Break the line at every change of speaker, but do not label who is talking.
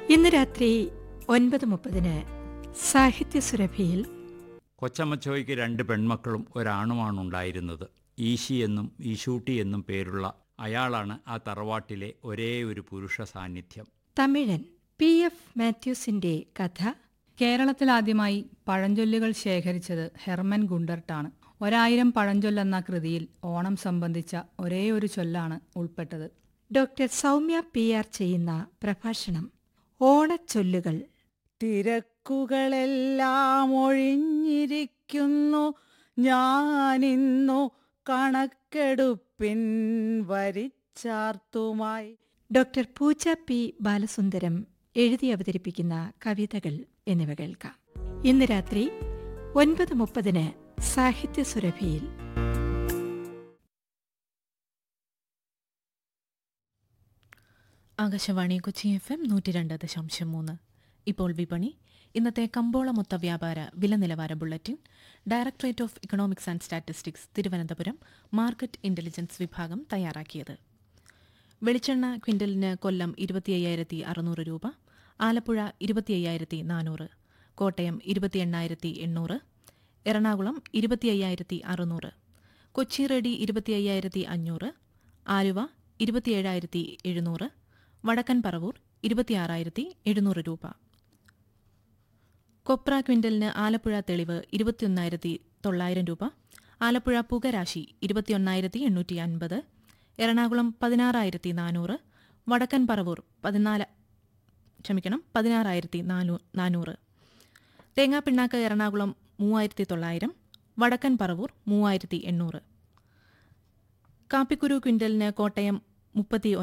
ഇന്ന് രാത്രി ഒൻപത് മുപ്പതിന് സാഹിത്യ സുരഭിയിൽ
കൊച്ചമ്മച്ചോയ്ക്ക് രണ്ട് പെൺമക്കളും ഒരാണുമാണ് ഉണ്ടായിരുന്നത് ഈശി എന്നും ഈശൂട്ടി എന്നും പേരുള്ള അയാളാണ് ആ തറവാട്ടിലെ ഒരേ ഒരു പുരുഷ സാന്നിധ്യം
തമിഴൻ പി എഫ് മാത്യൂസിന്റെ കഥ
കേരളത്തിലാദ്യമായി പഴഞ്ചൊല്ലുകൾ ശേഖരിച്ചത് ഹെർമൻ ഗുണ്ടർട്ടാണ് ഒരായിരം പഴഞ്ചൊല്ലെന്ന കൃതിയിൽ ഓണം സംബന്ധിച്ച ഒരേ ഒരു ചൊല്ലാണ് ഉൾപ്പെട്ടത്
ഡോക്ടർ സൗമ്യ പി ആർ ചെയ്യുന്ന പ്രഭാഷണം ഓണച്ചൊല്ലുകൾ
തിരക്കുകളെല്ലാം ഒഴിഞ്ഞിരിക്കുന്നു ഞാനിന്നു കണക്കെടുപ്പിൻ വരിച്ചാർത്തുമായി
ഡോക്ടർ പൂജ പി ബാലസുന്ദരം എഴുതി അവതരിപ്പിക്കുന്ന കവിതകൾ എന്നിവ കേൾക്കാം ഇന്ന് രാത്രി ഒൻപത് മുപ്പതിന് സാഹിത്യ സുരഭിയിൽ
ആകാശവാണി കൊച്ചി എഫ് എം നൂറ്റി രണ്ട് ദശാംശം മൂന്ന് ഇപ്പോൾ വിപണി ഇന്നത്തെ കമ്പോള മൊത്ത വ്യാപാര വില നിലവാര bulletin directorate of economics and statistics Thiruvananthapuram market intelligence വിഭാഗം തയ്യാറാക്കിയത് വെളിച്ചെണ്ണ ക്വിൻ്റലിന് കൊല്ലം ഇരുപത്തി അയ്യായിരത്തി അറുന്നൂറ് രൂപ ആലപ്പുഴ ഇരുപത്തി അയ്യായിരത്തി നാനൂറ് കോട്ടയം ഇരുപത്തി എണ്ണായിരത്തി എണ്ണൂറ് എറണാകുളം ഇരുപത്തി അയ്യായിരത്തി അറുന്നൂറ് കൊച്ചി റെഡി ഇരുപത്തി അയ്യായിരത്തി അഞ്ഞൂറ് ആലുവ ഇരുപത്തിയേഴായിരത്തി എഴുന്നൂറ് വടക്കൻ പറവൂർ ഇരുപത്തിയാറായിരത്തി എഴുന്നൂറ് രൂപ കൊപ്ര ക്വിൻ്റലിന് ആലപ്പുഴ തെളിവ് ഇരുപത്തിയൊന്നായിരത്തി തൊള്ളായിരം രൂപ ആലപ്പുഴ പുകരാശി ഇരുപത്തിയൊന്നായിരത്തി എണ്ണൂറ്റി അൻപത് എറണാകുളം പതിനാറായിരത്തി നാനൂറ് വടക്കൻ പറവൂർ പതിനാല് ക്ഷമിക്കണം പതിനാറായിരത്തി നാനൂ നാനൂറ് തേങ്ങാപ്പിണ്ണാക്ക് എറണാകുളം മൂവായിരത്തി തൊള്ളായിരം വടക്കൻ പറവൂർ മൂവായിരത്തി എണ്ണൂറ് കാപ്പിക്കുരു ക്വിൻ്റലിന് കോട്ടയം മുപ്പത്തി